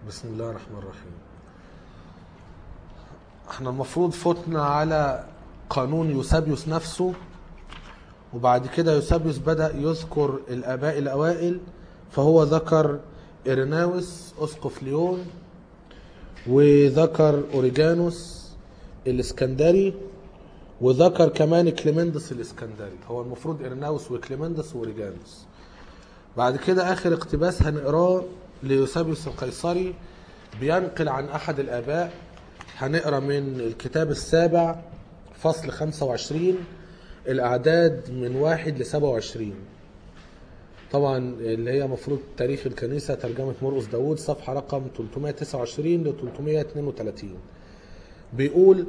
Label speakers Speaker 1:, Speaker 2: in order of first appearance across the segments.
Speaker 1: بسم الله الرحمن الرحيم احنا المفروض فتنا على قانون يوسابيوس نفسه وبعد كده يوسابيوس بدأ يذكر الآباء الأوائل فهو ذكر إرناوس أسقف ليون وذكر أوريجانوس الإسكندري وذكر كمان كليمندس الإسكندري هو المفروض إرناوس وكليمندس وأوريجانوس بعد كده آخر اقتباس هنقراه ليوسابيوس القيصري بينقل عن أحد الآباء هنقرا من الكتاب السابع فصل 25 الأعداد من واحد ل 27 طبعا اللي هي مفروض تاريخ الكنيسة ترجمة مرقس داوود صفحة رقم 329 ل 332 بيقول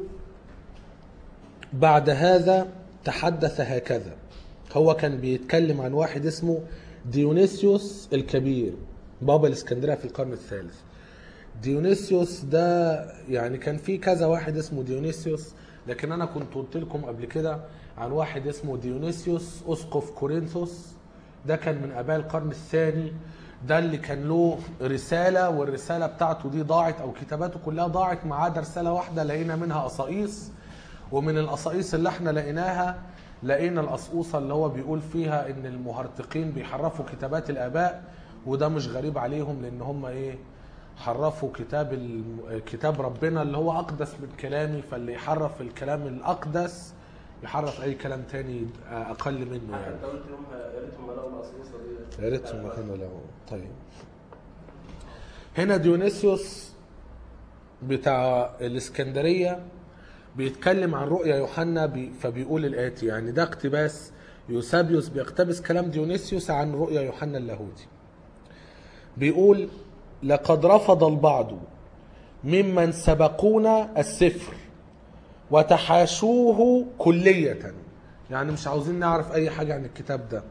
Speaker 1: بعد هذا تحدث هكذا هو كان بيتكلم عن واحد اسمه ديونيسيوس الكبير بابا الاسكندرية في القرن الثالث ديونيسيوس ده يعني كان في كذا واحد اسمه ديونيسيوس لكن انا كنت قلت لكم قبل كده عن واحد اسمه ديونيسيوس اسقف كورنثوس ده كان من اباء القرن الثاني ده اللي كان له رساله والرساله بتاعته دي ضاعت او كتاباته كلها ضاعت ما عدا رساله واحده لقينا منها قصايص ومن القصايص اللي احنا لقيناها لقينا القصقوصه اللي هو بيقول فيها ان المهرطقين بيحرفوا كتابات الاباء وده مش غريب عليهم لان هم ايه حرفوا كتاب الم- كتاب ربنا اللي هو اقدس من كلامي فاللي يحرف الكلام الاقدس يحرف اي كلام تاني اقل منه يعني
Speaker 2: انت قلت يوم يا ريتهم لقوا القصيصه دي
Speaker 1: يا ريتهم ما كانوا له طيب هنا ديونيسيوس بتاع الاسكندريه بيتكلم عن رؤيا يوحنا بي فبيقول الاتي يعني ده اقتباس يوسابيوس بيقتبس كلام ديونيسيوس عن رؤيا يوحنا اللاهوتي بيقول لقد رفض البعض ممن سبقونا السفر وتحاشوه كلية يعني مش عاوزين نعرف أي حاجة عن الكتاب ده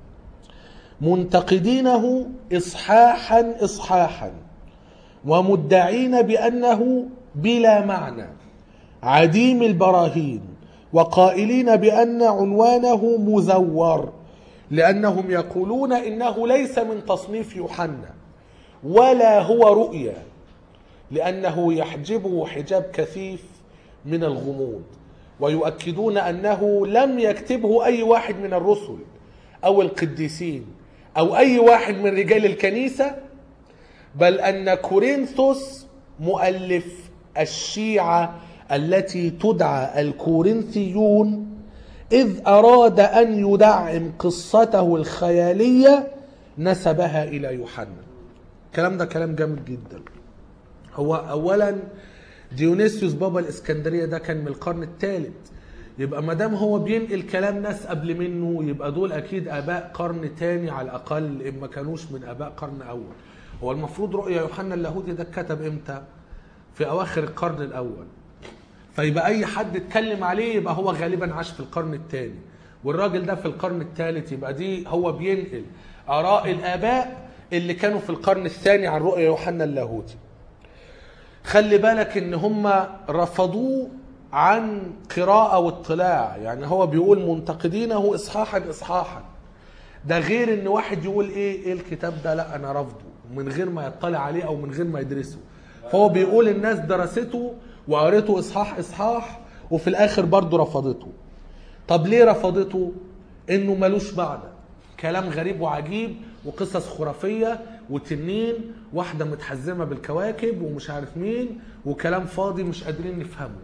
Speaker 1: منتقدينه إصحاحا إصحاحا ومدعين بأنه بلا معنى عديم البراهين وقائلين بأن عنوانه مزور لأنهم يقولون إنه ليس من تصنيف يوحنا ولا هو رؤيا لأنه يحجبه حجاب كثيف من الغموض ويؤكدون أنه لم يكتبه أي واحد من الرسل أو القديسين أو أي واحد من رجال الكنيسة بل أن كورنثوس مؤلف الشيعة التي تدعى الكورنثيون إذ أراد أن يدعم قصته الخيالية نسبها إلى يوحنا الكلام ده كلام جامد جدا هو أولا ديونيسيوس بابا الإسكندرية ده كان من القرن الثالث يبقى ما دام هو بينقل كلام ناس قبل منه يبقى دول اكيد اباء قرن تاني على الاقل ان ما كانوش من اباء قرن اول هو المفروض رؤيا يوحنا اللاهوتي ده اتكتب امتى في اواخر القرن الاول فيبقى اي حد اتكلم عليه يبقى هو غالبا عاش في القرن الثاني والراجل ده في القرن الثالث يبقى دي هو بينقل اراء الاباء اللي كانوا في القرن الثاني عن رؤيا يوحنا اللاهوتي خلي بالك ان هم رفضوه عن قراءة واطلاع يعني هو بيقول منتقدينه اصحاحا اصحاحا ده غير ان واحد يقول ايه ايه الكتاب ده لا انا رافضه من غير ما يطلع عليه او من غير ما يدرسه فهو بيقول الناس درسته وقريته اصحاح اصحاح وفي الاخر برضه رفضته طب ليه رفضته انه ملوش معنى كلام غريب وعجيب وقصص خرافية وتنين واحدة متحزمة بالكواكب ومش عارف مين وكلام فاضي مش قادرين نفهمه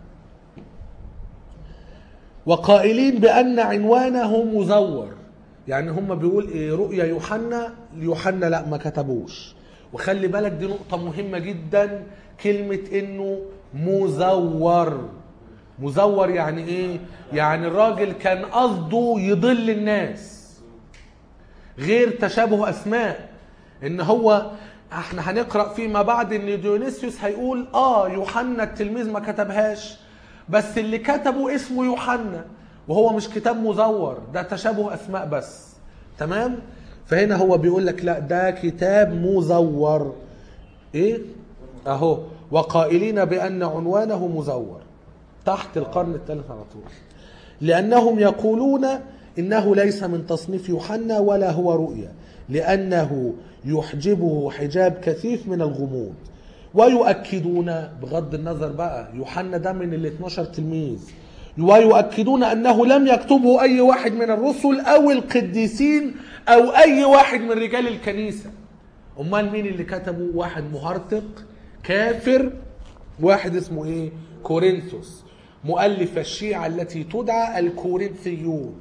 Speaker 1: وقائلين بأن عنوانه مزور يعني هم بيقول ايه رؤيا يوحنا يوحنا لا ما كتبوش وخلي بالك دي نقطة مهمة جدا كلمة انه مزور مزور يعني ايه يعني الراجل كان قصده يضل الناس غير تشابه اسماء ان هو احنا هنقرا فيما بعد ان ديونيسيوس هيقول اه يوحنا التلميذ ما كتبهاش بس اللي كتبه اسمه يوحنا وهو مش كتاب مزور ده تشابه اسماء بس تمام فهنا هو بيقول لك لا ده كتاب مزور ايه اهو وقائلين بان عنوانه مزور تحت القرن الثالث على طول لانهم يقولون انه ليس من تصنيف يوحنا ولا هو رؤيا لانه يحجبه حجاب كثيف من الغموض ويؤكدون بغض النظر بقى يوحنا ده من ال 12 تلميذ ويؤكدون انه لم يكتبه اي واحد من الرسل او القديسين او اي واحد من رجال الكنيسه امال مين اللي كتبه واحد مهرطق كافر واحد اسمه ايه كورنثوس مؤلف الشيعة التي تدعى الكورنثيون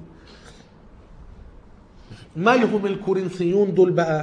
Speaker 1: مالهم الكورنثيون دول بقى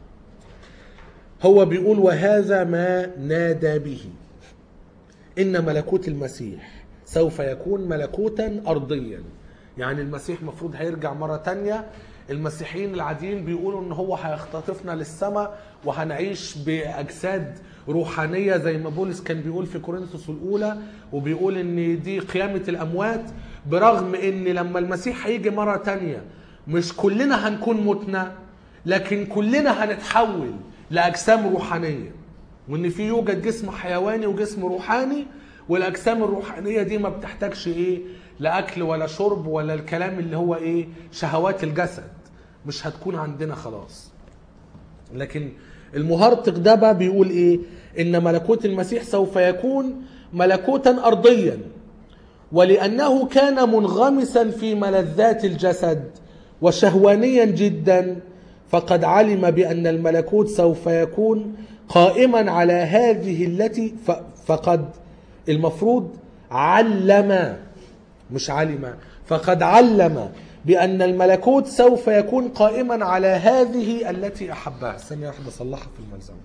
Speaker 1: هو بيقول وهذا ما نادى به ان ملكوت المسيح سوف يكون ملكوتا ارضيا يعني المسيح مفروض هيرجع مرة تانية المسيحيين العاديين بيقولوا ان هو هيختطفنا للسماء وهنعيش باجساد روحانيه زي ما بولس كان بيقول في كورنثوس الاولى وبيقول ان دي قيامه الاموات برغم ان لما المسيح هيجي مره تانية مش كلنا هنكون متنا لكن كلنا هنتحول لاجسام روحانيه وان في يوجد جسم حيواني وجسم روحاني والاجسام الروحانيه دي ما بتحتاجش ايه لا اكل ولا شرب ولا الكلام اللي هو ايه شهوات الجسد مش هتكون عندنا خلاص لكن المهرطق ده بقى بيقول ايه ان ملكوت المسيح سوف يكون ملكوتا ارضيا ولانه كان منغمسا في ملذات الجسد وشهوانيا جدا فقد علم بان الملكوت سوف يكون قائما على هذه التي ف- فقد المفروض علم مش علم فقد علم بأن الملكوت سوف يكون قائما على هذه التي أحبها ثانية واحدة صلحها في الملزمة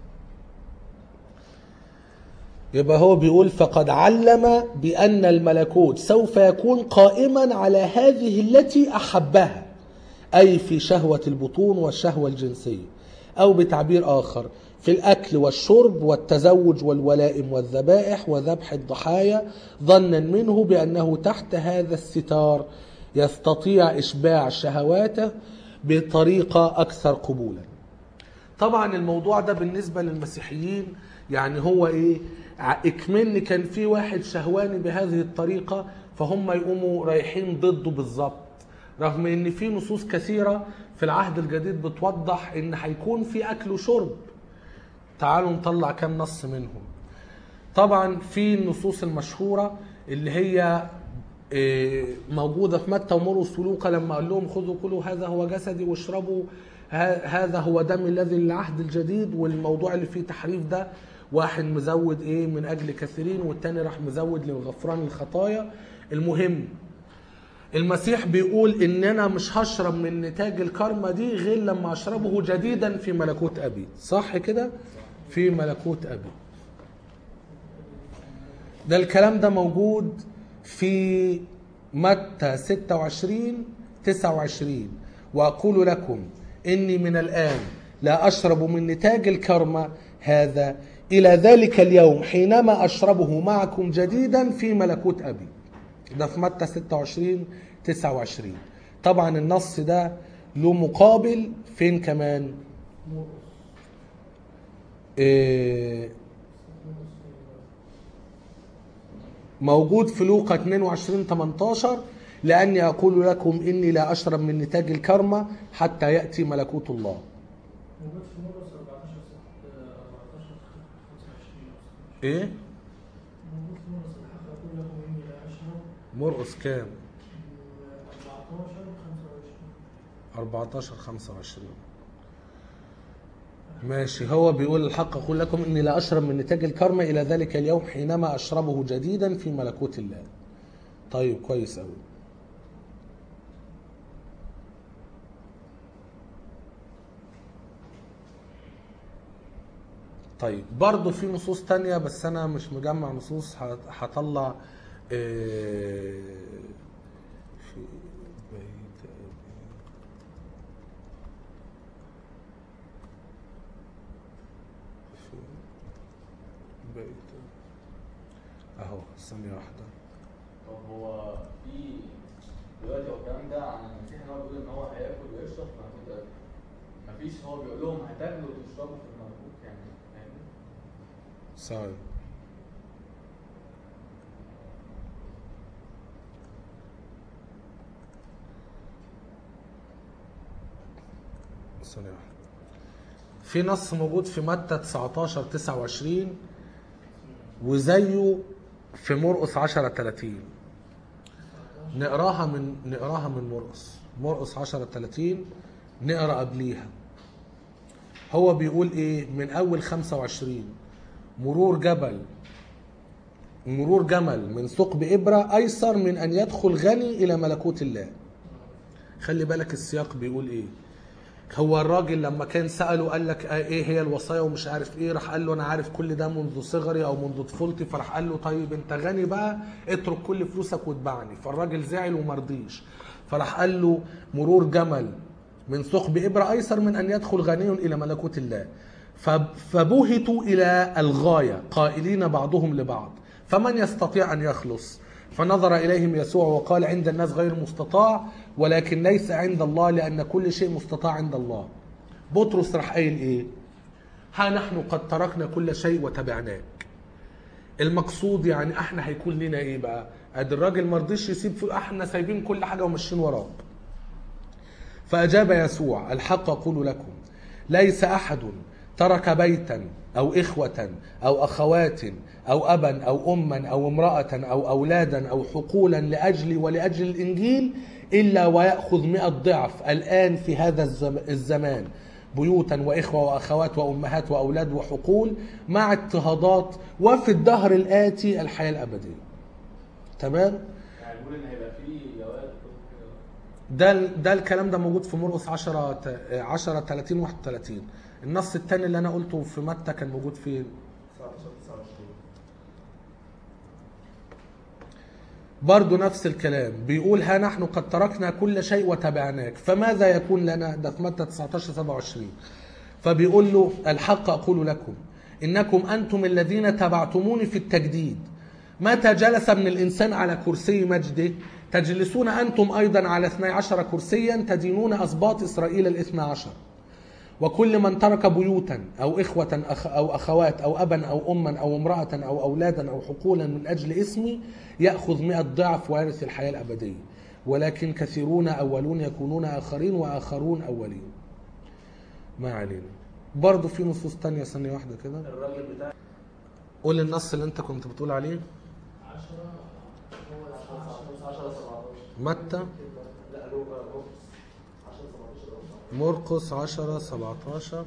Speaker 1: يبقى هو بيقول فقد علم بأن الملكوت سوف يكون قائما على هذه التي أحبها أي في شهوة البطون والشهوة الجنسية أو بتعبير آخر في الأكل والشرب والتزوج والولائم والذبائح وذبح الضحايا ظنا منه بأنه تحت هذا الستار يستطيع إشباع شهواته بطريقة أكثر قبولا طبعا الموضوع ده بالنسبة للمسيحيين يعني هو ايه ع- اكمن كان في واحد شهواني بهذه الطريقة فهم يقوموا رايحين ضده بالظبط رغم ان في نصوص كثيرة في العهد الجديد بتوضح ان هيكون في اكل وشرب تعالوا نطلع كام نص منهم طبعا في النصوص المشهورة اللي هي إيه، موجودة في متى ومرقس ولوقا لما قال لهم خذوا كلوا هذا هو جسدي واشربوا ه- هذا هو دم الذي للعهد الجديد والموضوع اللي فيه تحريف ده واحد مزود ايه من اجل كثيرين والتاني راح مزود لغفران الخطايا المهم المسيح بيقول ان انا مش هشرب من نتاج الكرمة دي غير لما اشربه جديدا في ملكوت ابي صح كده في ملكوت ابي ده الكلام ده موجود في متى 26 29 واقول لكم اني من الان لا اشرب من نتاج الكرمة هذا الى ذلك اليوم حينما اشربه معكم جديدا في ملكوت ابي ده في متى 26 29 طبعا النص ده له مقابل فين كمان إيه موجود في لوقا 22 18 لاني اقول لكم اني لا اشرب من نتاج الكرمة حتى ياتي ملكوت الله
Speaker 3: موجود في مرقس 14 14 25
Speaker 1: ايه
Speaker 3: موجود في مرقس الحق أقول لكم إني لا أشرب
Speaker 1: مرقس كام
Speaker 3: 14
Speaker 1: 14
Speaker 3: 25
Speaker 1: 25 ماشي هو بيقول الحق اقول لكم اني لا اشرب من نتاج الكرمة الى ذلك اليوم حينما اشربه جديدا في ملكوت الله طيب كويس قوي طيب برضه في نصوص تانية بس انا مش مجمع نصوص هت- هطلع آه، في بيت أبي في بيت اهو ثانية واحدة
Speaker 4: طب هو في دلوقتي هو الكلام ده عن المسيح ان هو بيقول ان هو هياكل ويشرب في ملكوت ابي مفيش هو بيقول لهم هتاكلوا وتشربوا في الملكوت يعني فاهمني؟
Speaker 1: ثانية ثانية واحدة في نص موجود في متى 19 29 وزيه في مرقس 10 30 نقراها من نقراها من مرقس مرقس 10 30 نقرا قبليها هو بيقول ايه من اول 25 مرور جبل مرور جمل من ثقب ابره ايسر من ان يدخل غني الى ملكوت الله خلي بالك السياق بيقول ايه هو الراجل لما كان سأله قال لك آه ايه هي الوصايا ومش عارف ايه راح قال له انا عارف كل ده منذ صغري او منذ طفولتي فراح قال له طيب انت غني بقى اترك كل فلوسك واتبعني فالراجل زعل ومرضيش فراح قال له مرور جمل من ثقب ابره ايسر من ان يدخل غني الى ملكوت الله فب- فبهتوا الى الغايه قائلين بعضهم لبعض فمن يستطيع ان يخلص فنظر اليهم يسوع وقال عند الناس غير مستطاع ولكن ليس عند الله لان كل شيء مستطاع عند الله بطرس راح قايل ايه ها نحن قد تركنا كل شيء وتبعناك المقصود يعني احنا هيكون لنا ايه بقى ادي الراجل ما رضيش يسيب في احنا سايبين كل حاجه وماشيين وراه فأجاب يسوع الحق أقول لكم ليس أحد ترك بيتا أو إخوة أو أخوات أو أبا أو أما أو امرأة أو أولادا أو حقولا لأجلي ولأجل الإنجيل إلا ويأخذ مئة ضعف الآن في هذا الزم- الزمان بيوتا وإخوة وأخوات وأمهات وأولاد وحقول مع اضطهادات وفي الدهر الآتي الحياة الأبدية تمام؟
Speaker 4: يعني بيقول ان هيبقى فيه جواد كده
Speaker 1: ده ده الكلام ده موجود في مرقس 10 ت- 10 30 31 النص الثاني اللي انا قلته في متى كان موجود فين
Speaker 2: 19 29
Speaker 1: برضه نفس الكلام بيقول ها نحن قد تركنا كل شيء وتبعناك فماذا يكون لنا ده في متى 19 27 فبيقول له الحق اقول لكم انكم انتم الذين تبعتموني في التجديد متى جلس ابن الانسان على كرسي مجده تجلسون انتم ايضا على 12 كرسيا تدينون اسباط اسرائيل الاثنى عشر وكل من ترك بيوتا او اخوه أخ او اخوات او ابا او اما او امراه او اولادا او حقولا من اجل اسمي ياخذ مئة ضعف ويرث الحياه الابديه ولكن كثيرون اولون يكونون اخرين واخرون اولين ما علينا برضه في نصوص تانية ثانية واحدة كده
Speaker 2: الراجل بتاع
Speaker 1: قول النص اللي انت كنت بتقول عليه
Speaker 3: 10 هو
Speaker 2: 10 17
Speaker 1: متى
Speaker 2: لا لوكا بوكس 10 17
Speaker 1: مرقس 10 17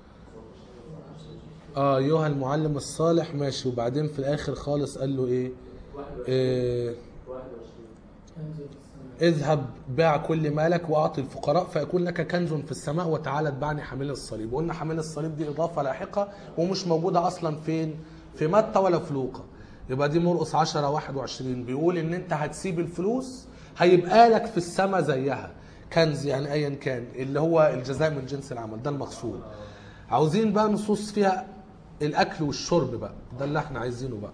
Speaker 1: اه ايها المعلم الصالح ماشي وبعدين في الاخر خالص قال له ايه
Speaker 2: 21
Speaker 1: إيه
Speaker 2: 21
Speaker 3: كنز في السماء
Speaker 1: اذهب باع كل مالك واعطي الفقراء فيكون لك كنز في السماء وتعالى اتبعني حامل الصليب وقلنا حامل الصليب دي اضافه لاحقه ومش موجوده اصلا فين في متى ولا في لوقا يبقى دي مرقس 10 21 بيقول ان انت هتسيب الفلوس هيبقى لك في السماء زيها كنز يعني ايا كان اللي هو الجزاء من جنس العمل ده المقصود عاوزين بقى نصوص فيها الاكل والشرب بقى ده اللي احنا عايزينه بقى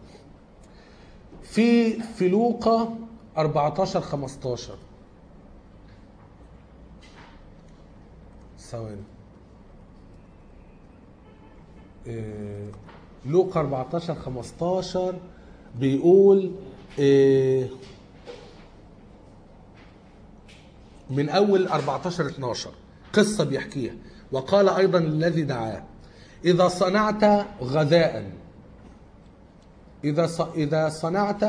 Speaker 1: في في لوقا 14 15 ثواني إيه، لوقا 14 15 بيقول إيه، من اول 14 12 قصه بيحكيها وقال ايضا الذي دعاه اذا صنعت غذاء اذا ص- اذا صنعت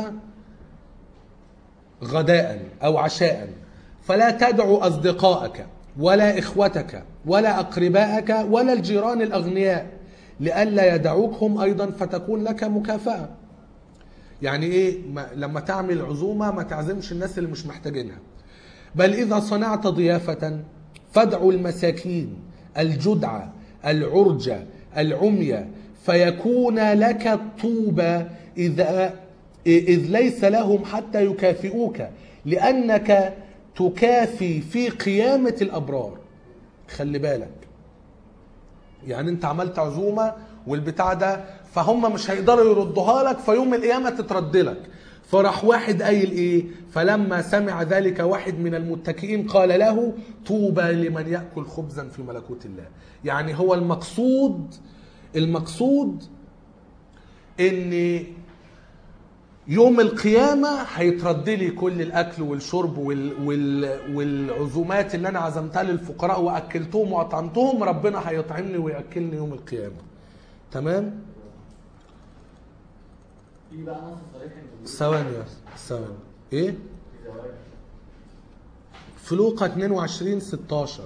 Speaker 1: غداء او عشاء فلا تدعو اصدقائك ولا اخوتك ولا اقربائك ولا الجيران الاغنياء لئلا يدعوك هم ايضا فتكون لك مكافاه يعني ايه ما لما تعمل عزومه ما تعزمش الناس اللي مش محتاجينها بل اذا صنعت ضيافه فادعوا المساكين الجدعى العرجة العمية فيكون لك الطوبى إذا إذ ليس لهم حتى يكافئوك لأنك تكافي في قيامة الأبرار خلي بالك يعني انت عملت عزومه والبتاع ده فهم مش هيقدروا يردوها لك فيوم القيامه تترد لك فراح واحد قايل ايه فلما سمع ذلك واحد من المتكئين قال له طوبى لمن ياكل خبزا في ملكوت الله يعني هو المقصود المقصود ان يوم القيامة هيترد لي كل الأكل والشرب وال... وال... والعزومات اللي أنا عزمتها للفقراء وأكلتهم وأطعمتهم ربنا هيطعمني ويأكلني يوم القيامة تمام؟
Speaker 4: في بقى نص صريح ان بيقول
Speaker 1: ثواني بس ثواني ايه
Speaker 4: في زواج
Speaker 1: في لوقا 22 16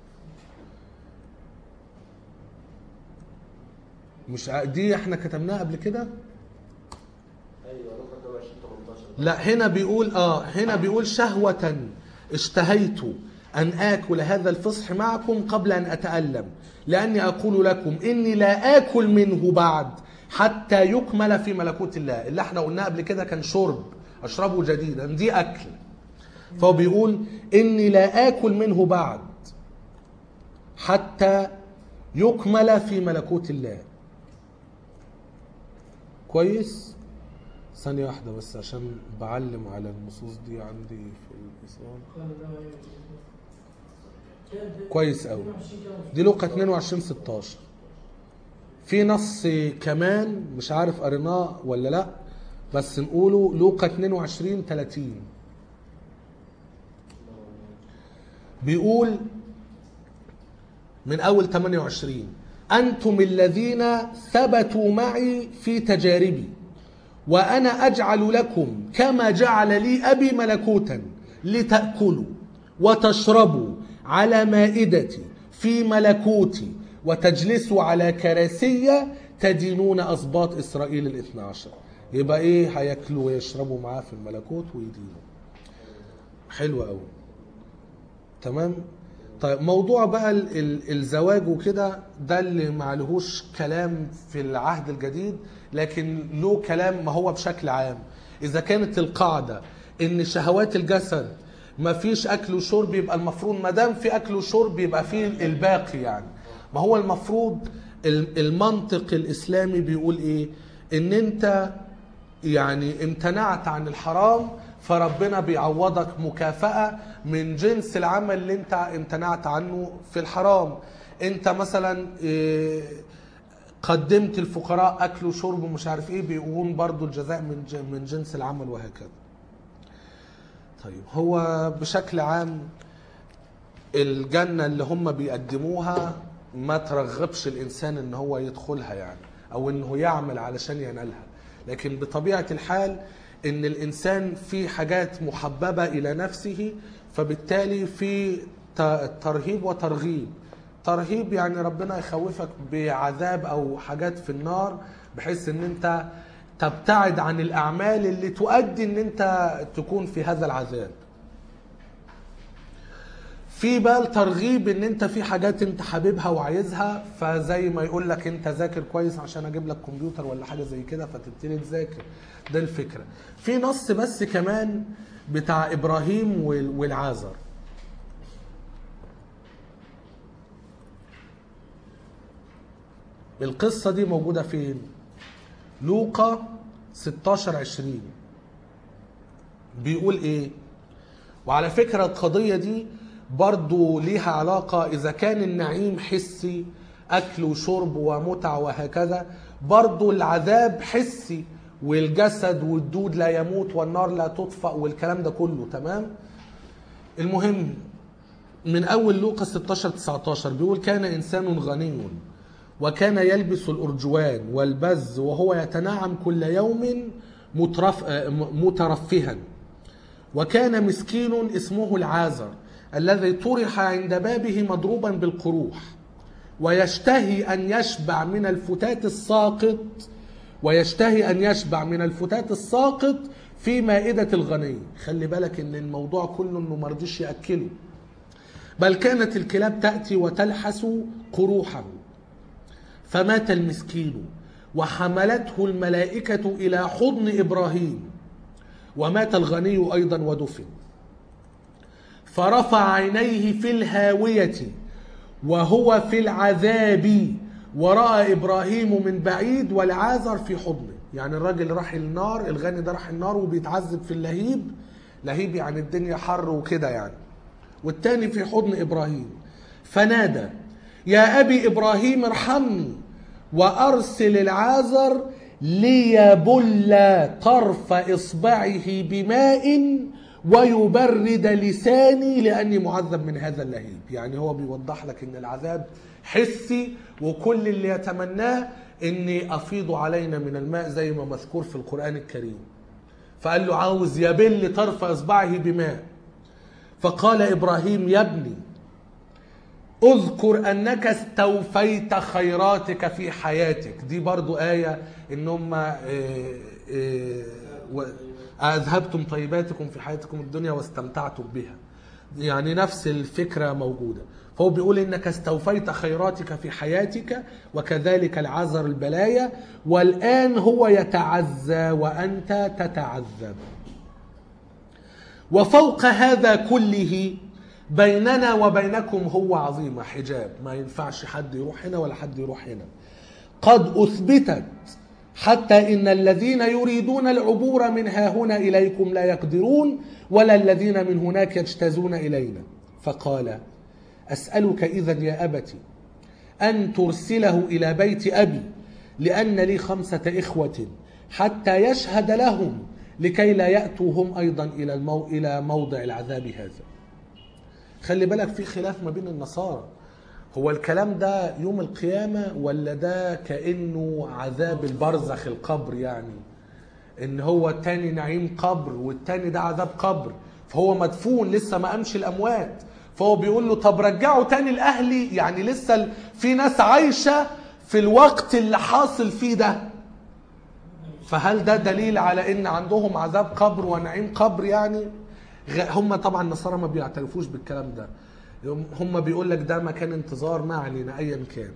Speaker 1: مش ع- دي احنا كتبناها قبل كده
Speaker 2: ايوه لوكا 22 18
Speaker 1: لا هنا بيقول اه هنا بيقول شهوة اشتهيت أن آكل هذا الفصح معكم قبل أن أتألم لأني أقول لكم إني لا آكل منه بعد حتى يكمل في ملكوت الله اللي احنا قلناه قبل كده كان شرب أشربه جديدا دي أكل فهو بيقول إني لا آكل منه بعد حتى يكمل في ملكوت الله كويس ثانية واحدة بس عشان بعلم على النصوص دي عندي في الإصرار
Speaker 3: قال لا يجوز.
Speaker 1: كويس أوي
Speaker 3: 22 كام؟
Speaker 1: دي لوقا 22 16 في نص كمان مش عارف قريناه ولا لا بس نقوله لوقا 22 30 بيقول من اول 28 انتم الذين ثبتوا معي في تجاربي وانا اجعل لكم كما جعل لي ابي ملكوتا لتاكلوا وتشربوا على مائدتي في ملكوتي وتجلسوا على كراسي تدينون اسباط اسرائيل الاثنى عشر يبقى ايه هياكلوا ويشربوا معاه في الملكوت ويدينوا حلو قوي تمام طيب موضوع بقى ال- ال- الزواج وكده ده اللي معلهوش كلام في العهد الجديد لكن له كلام ما هو بشكل عام اذا كانت القاعده ان شهوات الجسد ما فيش اكل وشرب يبقى المفروض ما دام في اكل وشرب يبقى في الباقي يعني ما هو المفروض ال- المنطق الاسلامي بيقول ايه ان انت يعني امتنعت عن الحرام فربنا بيعوضك مكافأة من جنس العمل اللي انت امتنعت عنه في الحرام انت مثلا إيه، قدمت الفقراء اكل وشرب ومش عارف ايه بيقوم برضو الجزاء من ج- من جنس العمل وهكذا طيب هو بشكل عام الجنة اللي هم بيقدموها ما ترغبش الإنسان إن هو يدخلها يعني أو إنه يعمل علشان ينالها لكن بطبيعة الحال إن الإنسان في حاجات محببة إلى نفسه فبالتالي في ت- ترهيب وترغيب ترهيب يعني ربنا يخوفك بعذاب أو حاجات في النار بحيث إن أنت تبتعد عن الأعمال اللي تؤدي إن أنت تكون في هذا العذاب في بقى الترغيب ان انت في حاجات انت حاببها وعايزها فزي ما يقول لك انت ذاكر كويس عشان اجيب لك كمبيوتر ولا حاجه زي كده فتبتدي تذاكر ده الفكره في نص بس كمان بتاع ابراهيم وال- والعازر القصه دي موجوده فين لوقا 16 20 بيقول ايه وعلى فكرة القضية دي برضو ليها علاقة إذا كان النعيم حسي أكل وشرب ومتع وهكذا برضو العذاب حسي والجسد والدود لا يموت والنار لا تطفأ والكلام ده كله تمام المهم من أول لوقا 16 19 بيقول كان إنسان غني وكان يلبس الأرجوان والبز وهو يتنعم كل يوم مترف آه، م- مترفها وكان مسكين اسمه العازر الذي طرح عند بابه مضروبا بالقروح ويشتهي ان يشبع من الفتات الساقط ويشتهي ان يشبع من الفتات الساقط في مائدة الغني خلي بالك ان الموضوع كله انه مرضيش ياكله بل كانت الكلاب تاتي وتلحس قروحه فمات المسكين وحملته الملائكه الى حضن ابراهيم ومات الغني ايضا ودفن فرفع عينيه في الهاويه وهو في العذاب وراى ابراهيم من بعيد والعازر في حضنه يعني الراجل راح النار الغني ده راح النار وبيتعذب في اللهيب لهيب يعني الدنيا حر وكده يعني والتاني في حضن ابراهيم فنادى يا ابي ابراهيم ارحمني وارسل العازر ليبل طرف اصبعه بماء ويبرد لساني لاني معذب من هذا اللهيب يعني هو بيوضح لك ان العذاب حسي وكل اللي يتمناه اني افيض علينا من الماء زي ما مذكور في القران الكريم فقال له عاوز يبل طرف اصبعه بماء فقال ابراهيم يا ابني اذكر انك استوفيت خيراتك في حياتك دي برضو آية ان هم آه، آه، و- اذهبتم طيباتكم في حياتكم الدنيا واستمتعتم بها يعني نفس الفكرة موجودة فهو بيقول انك استوفيت خيراتك في حياتك وكذلك العذر البلايا والآن هو يتعزى وأنت تتعذب وفوق هذا كله بيننا وبينكم هو عظيم حجاب ما ينفعش حد يروح هنا ولا حد يروح هنا قد أثبتت حتى إن الذين يريدون العبور من ها هنا إليكم لا يقدرون ولا الذين من هناك يجتازون إلينا فقال أسألك إذا يا أبت أن ترسله إلى بيت أبي لأن لي خمسة إخوة حتى يشهد لهم لكي لا يأتوا هم أيضا إلى, المو... إلى موضع العذاب هذا خلي بالك في خلاف ما بين النصارى هو الكلام ده يوم القيامة ولا ده كأنه عذاب البرزخ القبر يعني ان هو التاني نعيم قبر والتاني ده عذاب قبر فهو مدفون لسه ما قامش الاموات فهو بيقول له طب رجعه تاني لاهلي يعني لسه ال- في ناس عايشه في الوقت اللي حاصل فيه ده فهل ده دليل على ان عندهم عذاب قبر ونعيم قبر يعني غ- هم طبعا النصارى ما بيعترفوش بالكلام ده هم بيقول لك ده مكان انتظار ما علينا ايا كان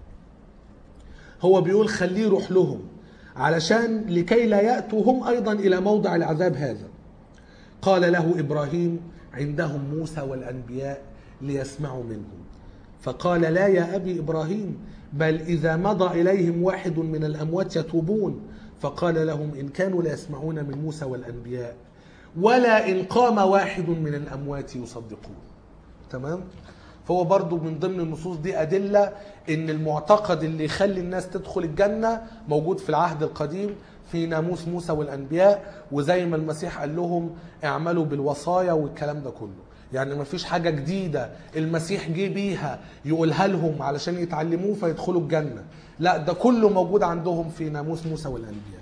Speaker 1: هو بيقول خليه يروح لهم علشان لكي لا يأتوا هم أيضا إلى موضع العذاب هذا قال له إبراهيم عندهم موسى والأنبياء ليسمعوا منهم فقال لا يا أبي إبراهيم بل إذا مضى إليهم واحد من الأموات يتوبون فقال لهم إن كانوا لا يسمعون من موسى والأنبياء ولا إن قام واحد من الأموات يصدقون تمام فهو برضو من ضمن النصوص دي أدلة إن المعتقد اللي يخلي الناس تدخل الجنة موجود في العهد القديم في ناموس موسى والأنبياء وزي ما المسيح قال لهم اعملوا بالوصايا والكلام ده كله يعني ما فيش حاجة جديدة المسيح جه بيها يقولها لهم علشان يتعلموه فيدخلوا الجنة لا ده كله موجود عندهم في ناموس موسى والأنبياء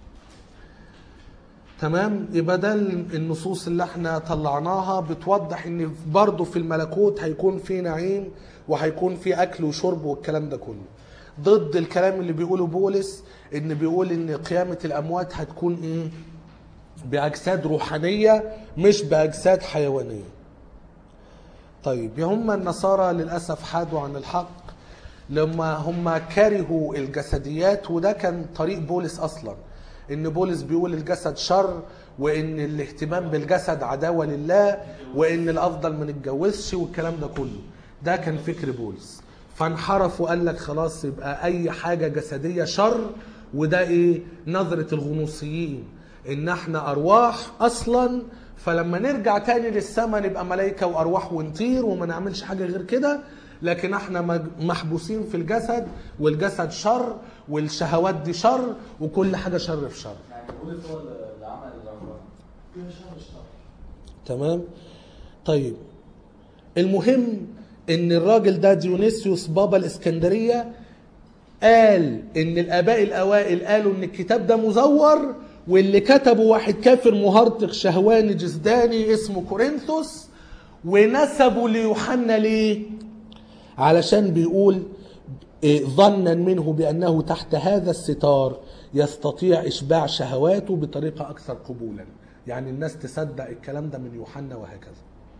Speaker 1: تمام يبقى ده النصوص اللي احنا طلعناها بتوضح ان برضه في الملكوت هيكون في نعيم وهيكون في اكل وشرب والكلام ده كله ضد الكلام اللي بيقوله بولس ان بيقول ان قيامة الاموات هتكون ايه باجساد روحانية مش باجساد حيوانية طيب هم النصارى للاسف حادوا عن الحق لما هم كرهوا الجسديات وده كان طريق بولس اصلا ان بولس بيقول الجسد شر وان الاهتمام بالجسد عداوه لله وان الافضل ما نتجوزش والكلام ده كله ده كان فكر بولس فانحرف وقال لك خلاص يبقى اي حاجه جسديه شر وده ايه نظره الغنوصيين ان احنا ارواح اصلا فلما نرجع تاني للسماء نبقى ملائكه وارواح ونطير وما نعملش حاجه غير كده لكن احنا مج- محبوسين في الجسد والجسد شر والشهوات دي شر وكل حاجه شر في شر
Speaker 4: يعني بولس هو اللي عمل الأمر
Speaker 3: فيها شهر اشتغل
Speaker 1: تمام طيب المهم ان الراجل ده ديونيسيوس بابا الاسكندريه قال ان الاباء الاوائل قالوا ان الكتاب ده مزور واللي كتبه واحد كافر مهرطق شهواني جسداني اسمه كورنثوس ونسبوا ليوحنا ليه علشان بيقول إيه، ظنا منه بانه تحت هذا الستار يستطيع اشباع شهواته بطريقه اكثر قبولا يعني الناس تصدق الكلام ده من يوحنا وهكذا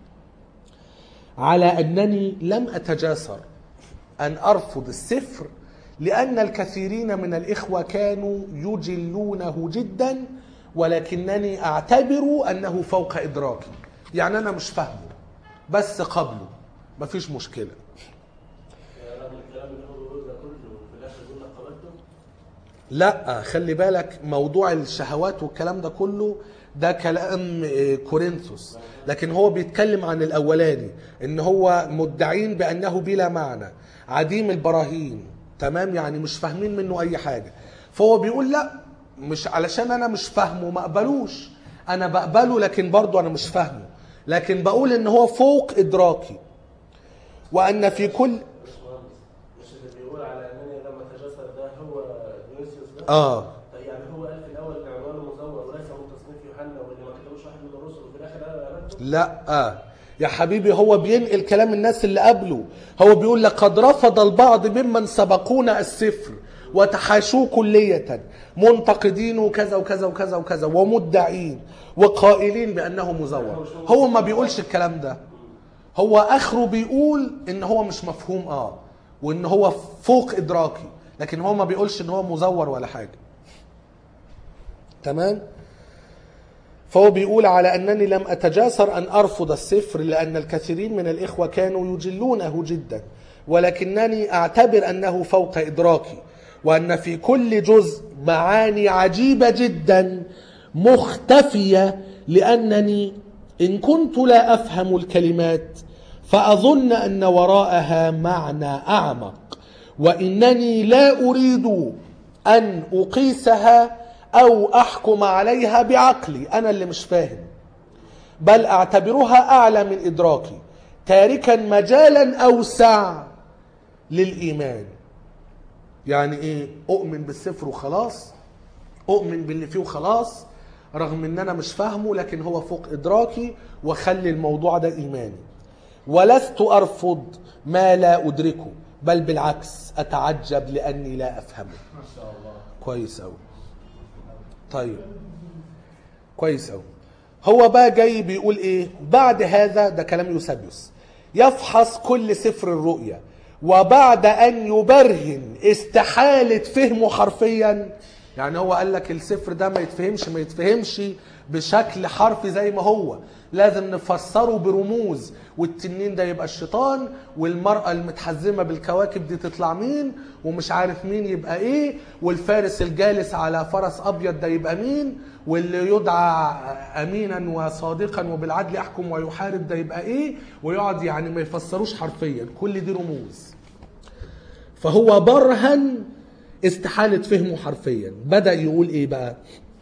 Speaker 1: على انني لم اتجاسر ان ارفض السفر لان الكثيرين من الاخوه كانوا يجلونه جدا ولكنني اعتبر انه فوق ادراكي يعني انا مش فاهمه بس قبله مفيش مشكله
Speaker 2: رغم الكلام اللي هو بيقوله ده كله في الاخر يقول لك قبلته
Speaker 1: لا خلي بالك موضوع الشهوات والكلام ده كله ده كلام آه، كورنثوس لكن هو بيتكلم عن الاولاني ان هو مدعين بانه بلا معنى عديم البراهين تمام يعني مش فاهمين منه اي حاجه فهو بيقول لا مش علشان انا مش فاهمه ما اقبلوش انا بقبله لكن برضه انا مش فاهمه لكن بقول ان هو فوق ادراكي وان في كل
Speaker 2: مش مهندس مش اللي بيقول على انني لما اتجسد ده هو اثنيوسيوس ده
Speaker 1: اه
Speaker 2: طيب يعني هو قال في الاول ان عنوانه مزور وليس من تصنيف يوحنا واللي ما كتبوش واحد من الرسل وفي الاخر قال قالته
Speaker 1: لا آه. يا حبيبي هو بينقل كلام الناس اللي قبله هو بيقول لقد رفض البعض ممن سبقونا السفر وتحاشوه كلية منتقدين وكذا وكذا وكذا وكذا ومدعين وقائلين بأنه مزور هو ما بيقولش الكلام ده هو آخره بيقول إن هو مش مفهوم آه وإن هو فوق إدراكي لكن هو ما بيقولش إن هو مزور ولا حاجة تمام فهو بيقول على أنني لم أتجاسر أن أرفض السفر لأن الكثيرين من الإخوة كانوا يجلونه جدا ولكنني أعتبر أنه فوق إدراكي وأن في كل جزء معاني عجيبة جدا مختفية لأنني إن كنت لا أفهم الكلمات فأظن أن وراءها معنى أعمق وإنني لا أريد أن أقيسها أو أحكم عليها بعقلي أنا اللي مش فاهم بل أعتبرها أعلى من إدراكي تاركا مجالا أوسع للإيمان يعني إيه أؤمن بالسفر وخلاص أؤمن باللي فيه وخلاص رغم إن أنا مش فاهمه لكن هو فوق إدراكي وخلي الموضوع ده إيماني ولست أرفض ما لا أدركه بل بالعكس أتعجب لأني لا أفهمه
Speaker 4: ما شاء الله
Speaker 1: كويس أوي طيب كويس أوي هو بقى جاي بيقول ايه بعد هذا ده كلام يوسابيوس يفحص كل سفر الرؤيا وبعد ان يبرهن استحالة فهمه حرفيا يعني هو قال لك السفر ده ما يتفهمش ما يتفهمش بشكل حرفي زي ما هو لازم نفسره برموز والتنين ده يبقى الشيطان والمرأة المتحزمة بالكواكب دي تطلع مين ومش عارف مين يبقى ايه والفارس الجالس على فرس ابيض ده يبقى مين واللي يدعى امينا وصادقا وبالعدل يحكم ويحارب ده يبقى ايه ويقعد يعني ما يفسروش حرفيا كل دي رموز فهو برهن استحالة فهمه حرفيا بدأ يقول ايه بقى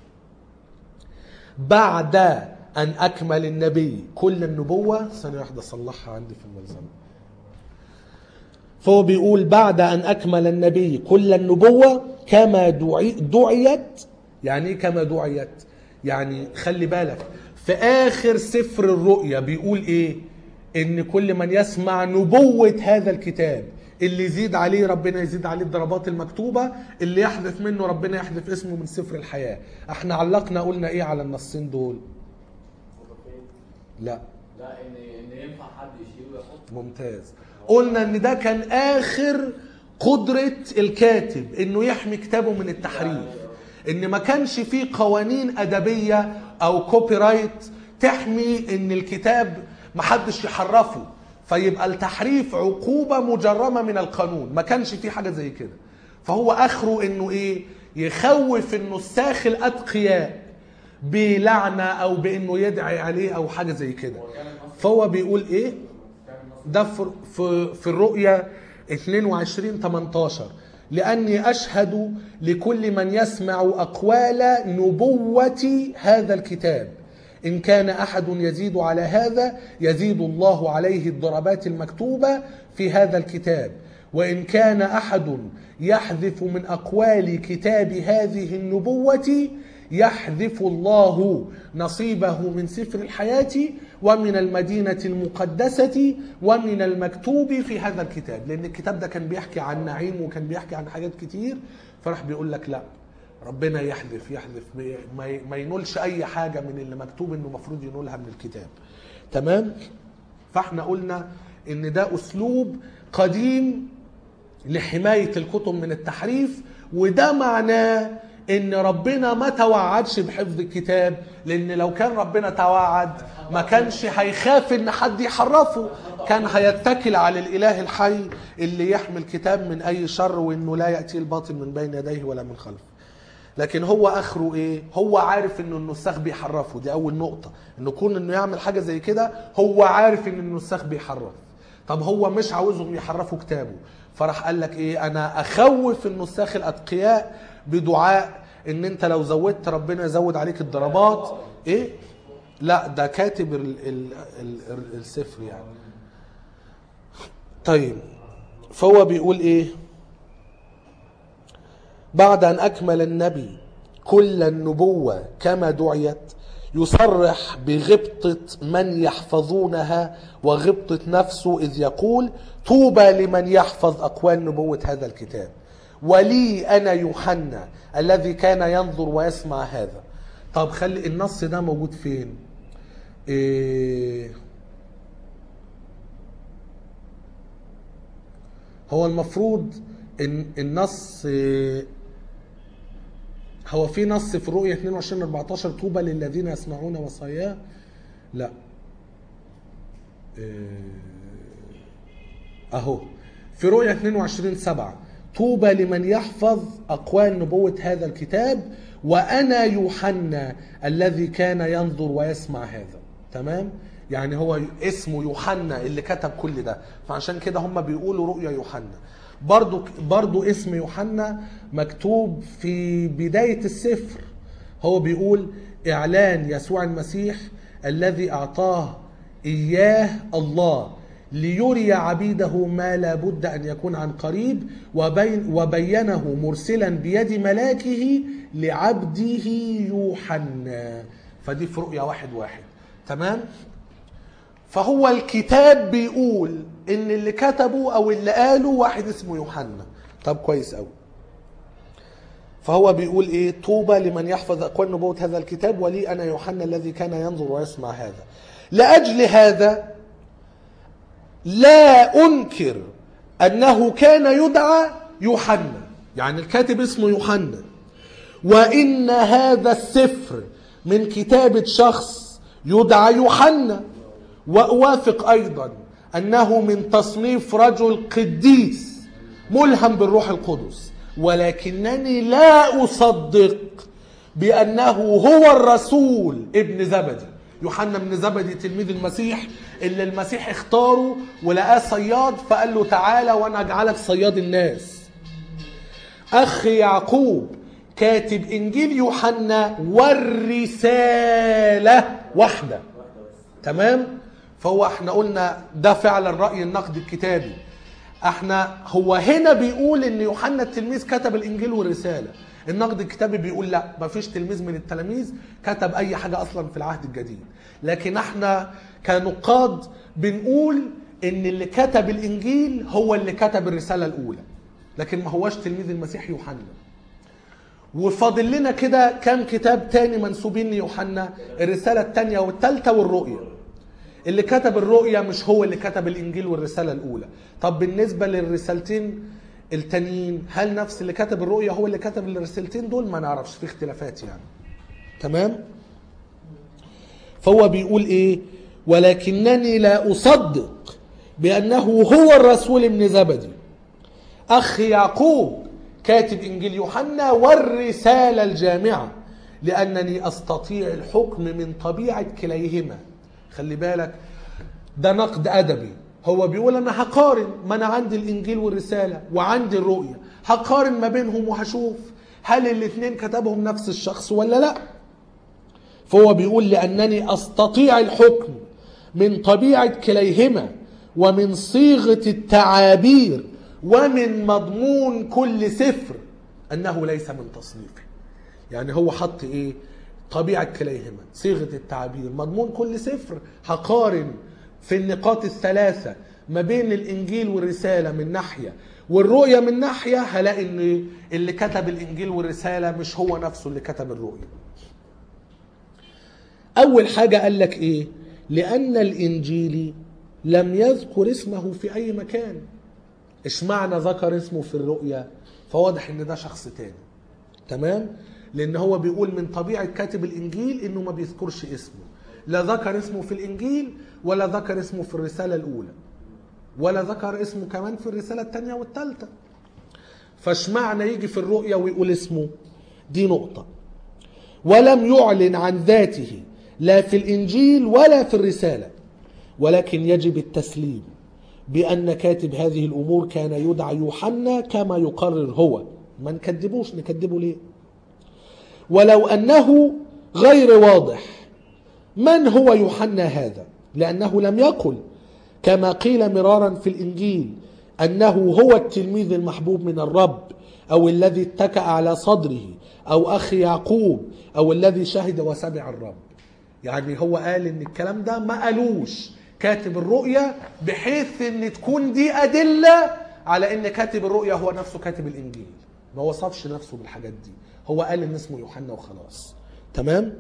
Speaker 1: بعد أن أكمل النبي كل النبوة ثانية واحدة صلحها عندي في الملزمة فهو بيقول بعد أن أكمل النبي كل النبوة كما دعي دعيت يعني إيه كما دعيت يعني خلي بالك في آخر سفر الرؤيا بيقول إيه إن كل من يسمع نبوة هذا الكتاب اللي يزيد عليه ربنا يزيد عليه الضربات المكتوبة اللي يحذف منه ربنا يحذف اسمه من سفر الحياة احنا علقنا قلنا ايه على النصين دول لا
Speaker 4: لا ان ان ينفع حد يشيل ويحط
Speaker 1: ممتاز قلنا ان ده كان اخر قدرة الكاتب انه يحمي كتابه من التحريف ان ما كانش فيه قوانين ادبية او كوبي رايت تحمي ان الكتاب محدش يحرفه فيبقى التحريف عقوبة مجرمة من القانون ما كانش فيه حاجة زي كده فهو اخره انه ايه يخوف النساخ الاتقياء بلعنة او بانه يدعي عليه او حاجة زي كده فهو بيقول ايه ده في في في الرؤيا 22 18 لاني اشهد لكل من يسمع اقوال نبوه هذا الكتاب ان كان احد يزيد على هذا يزيد الله عليه الضربات المكتوبه في هذا الكتاب وان كان احد يحذف من اقوال كتاب هذه النبوه يحذف الله نصيبه من سفر الحياة ومن المدينة المقدسة ومن المكتوب في هذا الكتاب لأن الكتاب ده كان بيحكي عن نعيم وكان بيحكي عن حاجات كتير فراح بيقول لك لا ربنا يحذف يحذف ما- ما ينولش أي حاجة من اللي مكتوب إنه المفروض ينولها من الكتاب تمام فاحنا قلنا إن ده أسلوب قديم لحماية الكتب من التحريف وده معناه ان ربنا ما توعدش بحفظ الكتاب لان لو كان ربنا توعد ما كانش هيخاف ان حد يحرفه كان هيتكل على الاله الحي اللي يحمي الكتاب من اي شر وانه لا ياتي الباطل من بين يديه ولا من خلفه لكن هو اخره ايه هو عارف انه النساخ بيحرفوا دي اول نقطه انه كون انه يعمل حاجه زي كده هو عارف ان النساخ بيحرف طب هو مش عاوزهم يحرفوا كتابه فراح قال لك ايه انا اخوف النساخ الاتقياء بدعاء ان انت لو زودت ربنا يزود عليك الضربات ايه لا ده كاتب ال ال ال ال السفر يعني طيب فهو بيقول ايه بعد أن أكمل النبي كل النبوة كما دعيت يصرح بغبطة من يحفظونها وغبطة نفسه إذ يقول طوبى لمن يحفظ أقوال نبوة هذا الكتاب ولي أنا يوحنا الذي كان ينظر ويسمع هذا طب خلي النص ده موجود فين إيه هو المفروض ان النص إيه هو في نص في الرؤية 22 14 طوبى للذين يسمعون وصاياه لا إيه، اهو في رؤية 22 7 طوبى لمن يحفظ اقوال نبوة هذا الكتاب وانا يوحنا الذي كان ينظر ويسمع هذا تمام يعني هو اسمه يوحنا اللي كتب كل ده فعشان كده هم بيقولوا رؤيا يوحنا برضو برضو اسم يوحنا مكتوب في بداية السفر هو بيقول إعلان يسوع المسيح الذي أعطاه إياه الله ليري عبيده ما لا بد أن يكون عن قريب وبين وبينه مرسلا بيد ملاكه لعبده يوحنا فدي في رؤيا واحد واحد تمام فهو الكتاب بيقول ان اللي كتبه او اللي قاله واحد اسمه يوحنا طب كويس قوي فهو بيقول ايه طوبى لمن يحفظ اقوال نبوة هذا الكتاب ولي انا يوحنا الذي كان ينظر ويسمع هذا لاجل هذا لا انكر انه كان يدعى يوحنا يعني الكاتب اسمه يوحنا وان هذا السفر من كتابة شخص يدعى يوحنا واوافق ايضا انه من تصنيف رجل قديس ملهم بالروح القدس ولكنني لا اصدق بانه هو الرسول ابن زبدي يوحنا بن زبدي تلميذ المسيح اللي المسيح اختاره ولقاه صياد فقال له تعالى وانا اجعلك صياد الناس اخ يعقوب كاتب انجيل يوحنا والرساله واحده تمام فهو احنا قلنا ده فعلا راي النقد الكتابي احنا هو هنا بيقول ان يوحنا التلميذ كتب الانجيل والرساله النقد الكتابي بيقول لا مفيش تلميذ من التلاميذ كتب اي حاجه اصلا في العهد الجديد لكن احنا كنقاد بنقول ان اللي كتب الانجيل هو اللي كتب الرساله الاولى لكن ما هوش تلميذ المسيح يوحنا وفاضل لنا كده كام كتاب تاني منسوبين ليوحنا الرساله الثانيه والثالثه والرؤيا اللي كتب الرؤيا مش هو اللي كتب الانجيل والرساله الاولى طب بالنسبه للرسالتين التانيين هل نفس اللي كتب الرؤيا هو اللي كتب الرسالتين دول ما نعرفش في اختلافات يعني تمام فهو بيقول ايه ولكنني لا اصدق بانه هو الرسول ابن زبدي اخ يعقوب كاتب انجيل يوحنا والرساله الجامعه لانني استطيع الحكم من طبيعه كليهما خلي بالك ده نقد ادبي هو بيقول انا هقارن ما انا عندي الانجيل والرساله وعندي الرؤيه هقارن ما بينهم وهشوف هل الاثنين كتبهم نفس الشخص ولا لا فهو بيقول لانني استطيع الحكم من طبيعه كليهما ومن صيغه التعابير ومن مضمون كل سفر انه ليس من تصنيفه يعني هو حط ايه طبيعة كليهما صيغة التعبير مضمون كل سفر هقارن في النقاط الثلاثة ما بين الإنجيل والرسالة من ناحية والرؤية من ناحية هلاقي إن اللي كتب الإنجيل والرسالة مش هو نفسه اللي كتب الرؤية أول حاجة قال لك إيه لأن الإنجيلي لم يذكر اسمه في أي مكان اشمعنى ذكر اسمه في الرؤيا فواضح ان ده شخص تاني تمام لان هو بيقول من طبيعه كاتب الانجيل انه ما بيذكرش اسمه لا ذكر اسمه في الانجيل ولا ذكر اسمه في الرساله الاولى ولا ذكر اسمه كمان في الرساله الثانيه والثالثه فاشمعنى يجي في الرؤيا ويقول اسمه دي نقطه ولم يعلن عن ذاته لا في الانجيل ولا في الرساله ولكن يجب التسليم بان كاتب هذه الامور كان يدعى يوحنا كما يقرر هو ما نكذبوش نكذبه ليه ولو انه غير واضح من هو يوحنا هذا لانه لم يقل كما قيل مرارا في الانجيل انه هو التلميذ المحبوب من الرب أو الذي اتكأ على صدره أو أخي يعقوب أو الذي شهد وسمع الرب يعني هو قال ان الكلام ده ما قالوش كاتب الرؤيا بحيث ان تكون دي أدلة على ان كاتب الرؤيا هو نفسه كاتب الإنجيل ما وصفش نفسه بالحاجات دي هو قال ان اسمه يوحنا وخلاص تمام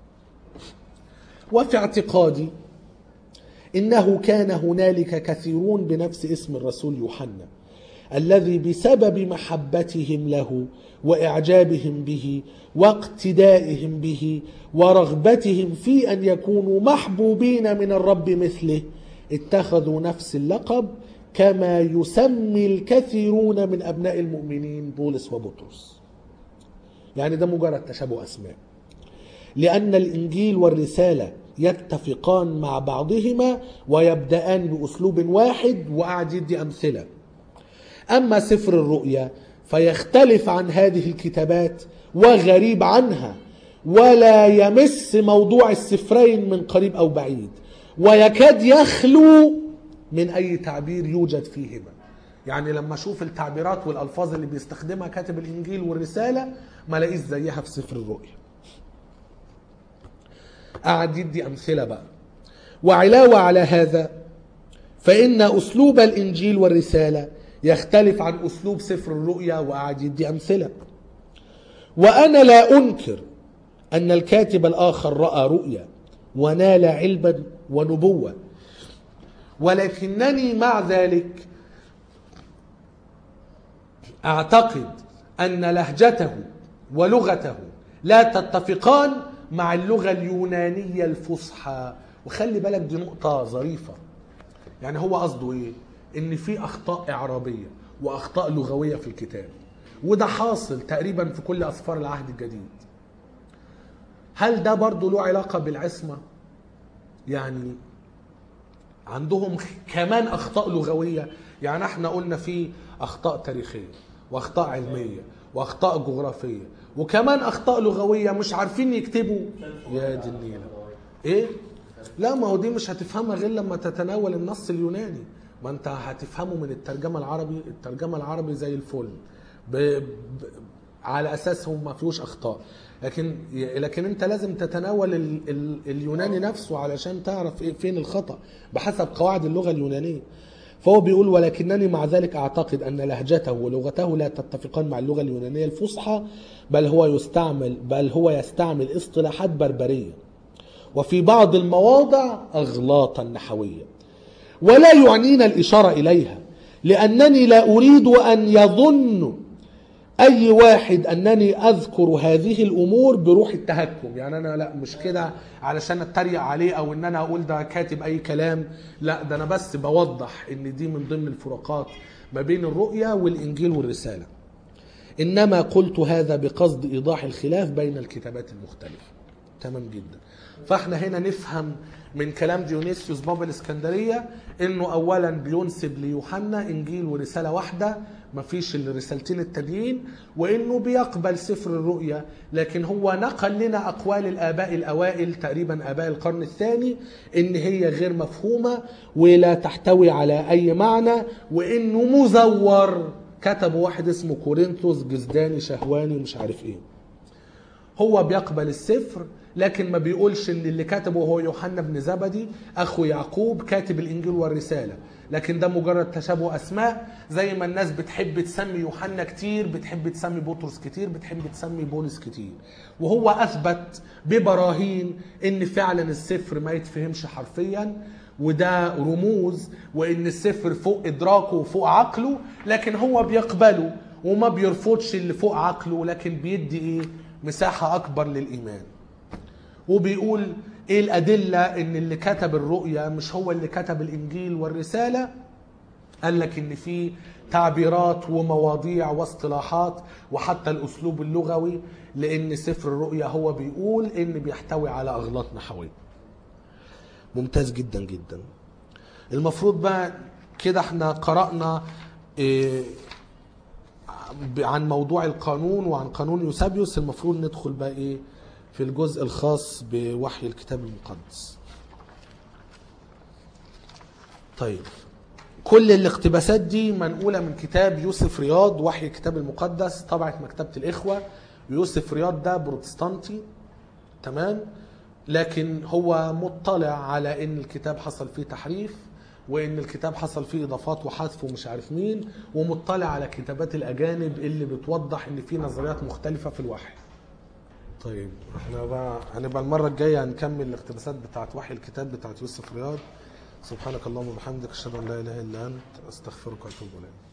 Speaker 1: وفي اعتقادي انه كان هنالك كثيرون بنفس اسم الرسول يوحنا الذي بسبب محبتهم له واعجابهم به واقتدائهم به ورغبتهم في ان يكونوا محبوبين من الرب مثله اتخذوا نفس اللقب كما يسمي الكثيرون من ابناء المؤمنين بولس وبطرس يعني ده مجرد تشابه اسماء لأن الإنجيل والرسالة يتفقان مع بعضهما ويبدأان بأسلوب واحد وقعد يدي أمثلة أما سفر الرؤيا فيختلف عن هذه الكتابات وغريب عنها ولا يمس موضوع السفرين من قريب أو بعيد ويكاد يخلو من أي تعبير يوجد فيهما يعني لما أشوف التعبيرات والألفاظ اللي بيستخدمها كاتب الإنجيل والرسالة ما لاقيش زيها في سفر الرؤيا قعد يدي أمثلة بقى وعلاوة على هذا فإن أسلوب الإنجيل والرسالة يختلف عن أسلوب سفر الرؤيا وقعد يدي أمثلة وأنا لا أنكر أن الكاتب الآخر رأى رؤيا ونال علما ونبوة ولكنني مع ذلك أعتقد أن لهجته ولغته لا تتفقان مع اللغة اليونانية الفصحى وخلي بالك دي نقطة ظريفة يعني هو قصده ايه ان في اخطاء اعرابية واخطاء لغوية في الكتاب وده حاصل تقريبا في كل اسفار العهد الجديد هل ده برضو له علاقة بالعصمة يعني عندهم كمان اخطاء لغوية يعني احنا قلنا في اخطاء تاريخية واخطاء علمية واخطاء جغرافية وكمان اخطاء لغوية مش عارفين يكتبوا يا دي النيلة ايه لا ما هو دي مش هتفهمها غير لما تتناول النص اليوناني ما انت هتفهمه من الترجمة العربي الترجمة العربي زي الفل ب... ب... على اساس هو ما فيهوش اخطاء لكن لكن انت لازم تتناول ال... ال... اليوناني نفسه علشان تعرف إيه فين الخطا بحسب قواعد اللغه اليونانيه فهو بيقول ولكنني مع ذلك اعتقد ان لهجته ولغته لا تتفقان مع اللغه اليونانيه الفصحى بل هو يستعمل بل هو يستعمل اصطلاحات بربريه وفي بعض المواضع اغلاطا نحويه ولا يعنينا الاشاره اليها لانني لا اريد ان يظن اي واحد انني اذكر هذه الامور بروح التهكم يعني انا لا مش كده علشان اتريق عليه او ان انا اقول ده كاتب اي كلام لا ده انا بس بوضح ان دي من ضمن الفروقات ما بين الرؤيا والانجيل والرساله انما قلت هذا بقصد ايضاح الخلاف بين الكتابات المختلفه تمام جدا فاحنا هنا نفهم من كلام ديونيسيوس بابا الاسكندريه انه اولا بينسب ليوحنا انجيل ورساله واحده مفيش الرسالتين التانيين وانه بيقبل سفر الرؤيا لكن هو نقل لنا اقوال الاباء الاوائل تقريبا اباء القرن الثاني ان هي غير مفهومه ولا تحتوي على اي معنى وانه مزور كتبه واحد اسمه كورنثوس جزداني شهواني مش عارف ايه هو بيقبل السفر لكن ما بيقولش ان اللي كتبه هو يوحنا بن زبدي اخو يعقوب كاتب الانجيل والرساله لكن ده مجرد تشابه اسماء زي ما الناس بتحب تسمي يوحنا كتير بتحب تسمي بطرس كتير بتحب تسمي بولس كتير وهو اثبت ببراهين ان فعلا السفر ما يتفهمش حرفيا وده رموز وان السفر فوق ادراكه وفوق عقله لكن هو بيقبله وما بيرفضش اللي فوق عقله لكن بيدي ايه مساحه اكبر للايمان وبيقول ايه الادله ان اللي كتب الرؤيا مش هو اللي كتب الانجيل والرساله قال لك ان في تعبيرات ومواضيع واصطلاحات وحتى الاسلوب اللغوي لان سفر الرؤيا هو بيقول ان بيحتوي على اغلاط نحويه ممتاز جدا جدا المفروض بقى كده احنا قرانا إيه عن موضوع القانون وعن قانون يوسابيوس المفروض ندخل بقى ايه في الجزء الخاص بوحي الكتاب المقدس طيب كل الاقتباسات دي منقولة من كتاب يوسف رياض وحي الكتاب المقدس طبعة مكتبة الإخوة يوسف رياض ده بروتستانتي تمام لكن هو مطلع على ان الكتاب حصل فيه تحريف وان الكتاب حصل فيه اضافات وحذف ومش عارف مين ومطلع على كتابات الاجانب اللي بتوضح ان في نظريات مختلفه في الوحي طيب احنا بقى هنبقى المره الجايه هنكمل الاقتباسات بتاعت وحي الكتاب بتاعت يوسف رياض سبحانك اللهم وبحمدك اشهد ان لا اله الا انت استغفرك واتوب اليك